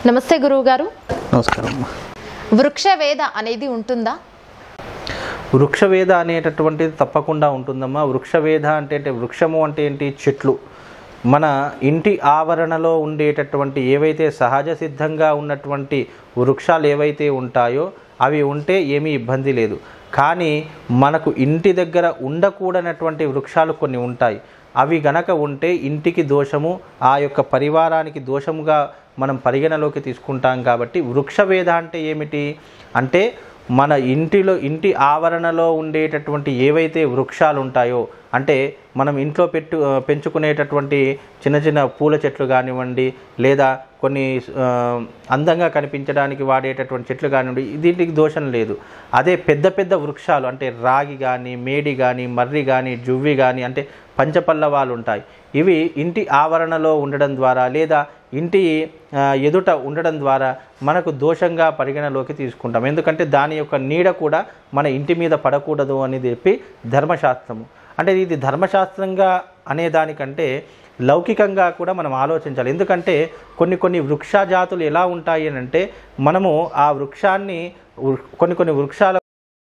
నమస్తే గురువు గారు నమస్కారం అమ్మా వృక్షవేద అనేది ఉంటుందా వృక్షవేద అనేటటువంటిది తప్పకుండా ఉంటుందమ్మా వృక్షవేద అంటే అంటే వృక్షము అంటే ఏంటి చెట్లు మన ఇంటి ఆవరణలో ఉండేటటువంటి ఏవైతే సహజ సిద్ధంగా ఉన్నటువంటి వృక్షాలు ఏవైతే ఉంటాయో అవి ఉంటే ఏమీ ఇబ్బంది లేదు కానీ మనకు ఇంటి దగ్గర ఉండకూడనటువంటి వృక్షాలు కొన్ని ఉంటాయి అవి గనక ఉంటే ఇంటికి దోషము ఆ యొక్క పరివారానికి దోషముగా మనం పరిగణలోకి తీసుకుంటాం కాబట్టి వృక్షవేద అంటే ఏమిటి అంటే మన ఇంటిలో ఇంటి ఆవరణలో ఉండేటటువంటి ఏవైతే వృక్షాలు ఉంటాయో అంటే మనం ఇంట్లో పెట్టు పెంచుకునేటటువంటి చిన్న చిన్న పూల చెట్లు కానివ్వండి లేదా కొన్ని ఆ, అందంగా కనిపించడానికి వాడేటటువంటి చెట్లు కానివ్వండి దీనికి దోషం లేదు అదే పెద్ద పెద్ద వృక్షాలు అంటే రాగి కానీ మేడి కానీ మర్రి కానీ జువ్వి కానీ అంటే పంచపల్లవాలు ఉంటాయి ఇవి ఇంటి ఆవరణలో ఉండడం ద్వారా లేదా ఇంటి ఆ, ఎదుట ఉండడం ద్వారా మనకు దోషంగా పరిగణలోకి తీసుకుంటాం ఎందుకంటే దాని యొక్క నీడ కూడా మన ఇంటి మీద పడకూడదు అని చెప్పి ధర్మశాస్త్రము అంటే ఇది ధర్మశాస్త్రంగా అనేదానికంటే లౌకికంగా కూడా మనం ఆలోచించాలి ఎందుకంటే కొన్ని కొన్ని వృక్ష జాతులు ఎలా ఉంటాయి అని అంటే మనము ఆ వృక్షాన్ని వృ- కొన్ని కొన్ని వృక్షాల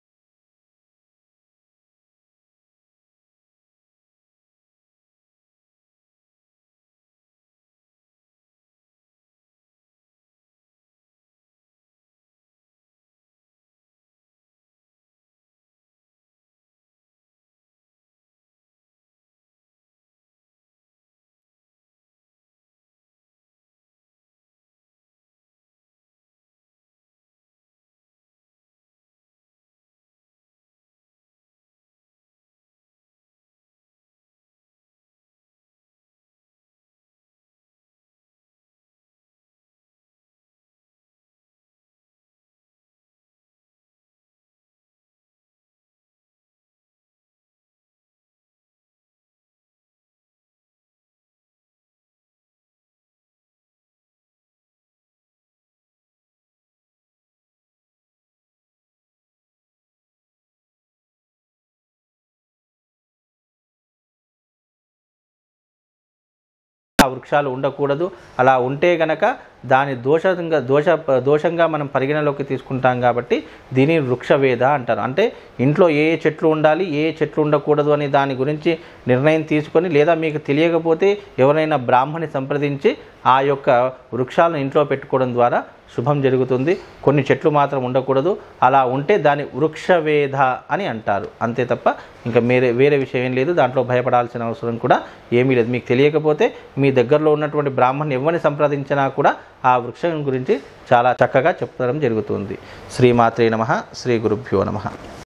ఆ వృక్షాలు ఉండకూడదు అలా ఉంటే గనక దాని దోషంగా దోష దోషంగా మనం పరిగణలోకి తీసుకుంటాం కాబట్టి దీని వృక్షవేద అంటారు అంటే ఇంట్లో ఏ ఏ చెట్లు ఉండాలి ఏ ఏ చెట్లు ఉండకూడదు అని దాని గురించి నిర్ణయం తీసుకొని లేదా మీకు తెలియకపోతే ఎవరైనా బ్రాహ్మణి సంప్రదించి ఆ యొక్క వృక్షాలను ఇంట్లో పెట్టుకోవడం ద్వారా శుభం జరుగుతుంది కొన్ని చెట్లు మాత్రం ఉండకూడదు అలా ఉంటే దాని వృక్షవేద అని అంటారు అంతే తప్ప ఇంకా వేరే వేరే విషయం ఏం లేదు దాంట్లో భయపడాల్సిన అవసరం కూడా ఏమీ లేదు మీకు తెలియకపోతే మీ దగ్గరలో ఉన్నటువంటి బ్రాహ్మణ్ ఎవరిని సంప్రదించినా కూడా ఆ వృక్షం గురించి చాలా చక్కగా చెప్పడం జరుగుతుంది శ్రీమాత్రే నమ శ్రీ గురుభ్యో నమ